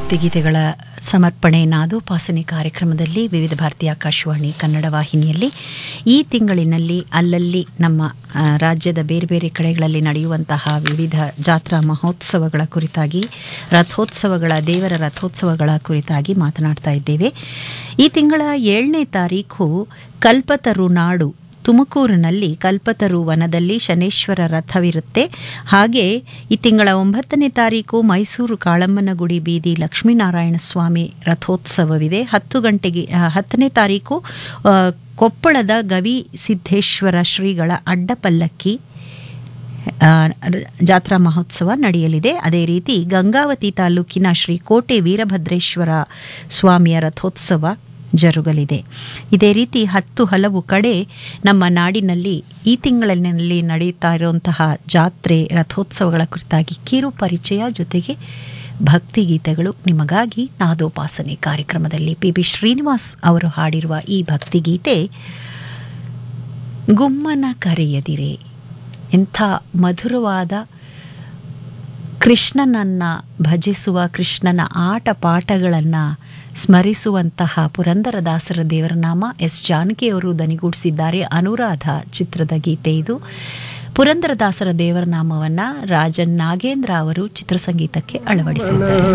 ಭಕ್ತಿಗೀತೆಗಳ ಸಮರ್ಪಣೆ ನಾದೋಪಾಸನೆ ಕಾರ್ಯಕ್ರಮದಲ್ಲಿ ವಿವಿಧ ಭಾರತೀಯ ಆಕಾಶವಾಣಿ ಕನ್ನಡ ವಾಹಿನಿಯಲ್ಲಿ ಈ ತಿಂಗಳಿನಲ್ಲಿ ಅಲ್ಲಲ್ಲಿ ನಮ್ಮ ಆ, ರಾಜ್ಯದ ಬೇರೆ ಬೇರೆ ಕಡೆಗಳಲ್ಲಿ ನಡೆಯುವಂತಹ ವಿವಿಧ ಜಾತ್ರಾ ಮಹೋತ್ಸವಗಳ ಕುರಿತಾಗಿ ರಥೋತ್ಸವಗಳ ದೇವರ ರಥೋತ್ಸವಗಳ ಕುರಿತಾಗಿ ಮಾತನಾಡ್ತಾ ಇದ್ದೇವೆ ಈ ತಿಂಗಳ ಏಳನೇ ತಾರೀಖು ಕಲ್ಪತರು ನಾಡು ತುಮಕೂರಿನಲ್ಲಿ ಕಲ್ಪತರು ವನದಲ್ಲಿ ಶನೇಶ್ವರ ರಥವಿರುತ್ತೆ ಹಾಗೆ ಈ ತಿಂಗಳ ಒಂಬತ್ತನೇ ತಾರೀಕು ಮೈಸೂರು ಕಾಳಮ್ಮನ ಗುಡಿ ಬೀದಿ ಲಕ್ಷ್ಮೀನಾರಾಯಣ ಸ್ವಾಮಿ ರಥೋತ್ಸವವಿದೆ ಹತ್ತು ಗಂಟೆಗೆ ಆ, ಹತ್ತನೇ ತಾರೀಕು ಆ, ಕೊಪ್ಪಳದ ಗವಿ ಸಿದ್ದೇಶ್ವರ ಶ್ರೀಗಳ ಅಡ್ಡಪಲ್ಲಕ್ಕಿ ಆ, ರ- ಜಾತ್ರಾ ಮಹೋತ್ಸವ ನಡೆಯಲಿದೆ ಅದೇ ರೀತಿ ಗಂಗಾವತಿ ತಾಲೂಕಿನ ಶ್ರೀ ಕೋಟೆ ವೀರಭದ್ರೇಶ್ವರ ಸ್ವಾಮಿಯ ರಥೋತ್ಸವ ಜರುಗಲಿದೆ ಇದೇ ರೀತಿ ಹತ್ತು ಹಲವು ಕಡೆ ನಮ್ಮ ನಾಡಿನಲ್ಲಿ ಈ ತಿಂಗಳಿನಲ್ಲಿ ನಡೆಯುತ್ತಾ ಇರುವಂತಹ ಜಾತ್ರೆ ರಥೋತ್ಸವಗಳ ಕುರಿತಾಗಿ ಕಿರು ಪರಿಚಯ ಜೊತೆಗೆ ಭಕ್ತಿಗೀತೆಗಳು ನಿಮಗಾಗಿ ನಾದೋಪಾಸನೆ ಕಾರ್ಯಕ್ರಮದಲ್ಲಿ ಪಿ ಬಿ ಶ್ರೀನಿವಾಸ್ ಅವರು ಹಾಡಿರುವ ಈ ಭಕ್ತಿಗೀತೆ ಗುಮ್ಮನ ಕರೆಯದಿರೆ ಎಂಥ ಮಧುರವಾದ ಕೃಷ್ಣನನ್ನ ಭಜಿಸುವ ಕೃಷ್ಣನ ಆಟ ಪಾಠಗಳನ್ನು ಸ್ಮರಿಸುವಂತಹ ಪುರಂದರದಾಸರ ದೇವರ ನಾಮ ಎಸ್ ಜಾನಕಿಯವರು ದನಿಗೂಡಿಸಿದ್ದಾರೆ ಅನುರಾಧ ಚಿತ್ರದ ಗೀತೆ ಇದು ಪುರಂದರದಾಸರ ದೇವರ ನಾಮವನ್ನು ರಾಜನ್ ನಾಗೇಂದ್ರ ಅವರು ಚಿತ್ರಸಂಗೀತಕ್ಕೆ ಅಳವಡಿಸಿದ್ದಾರೆ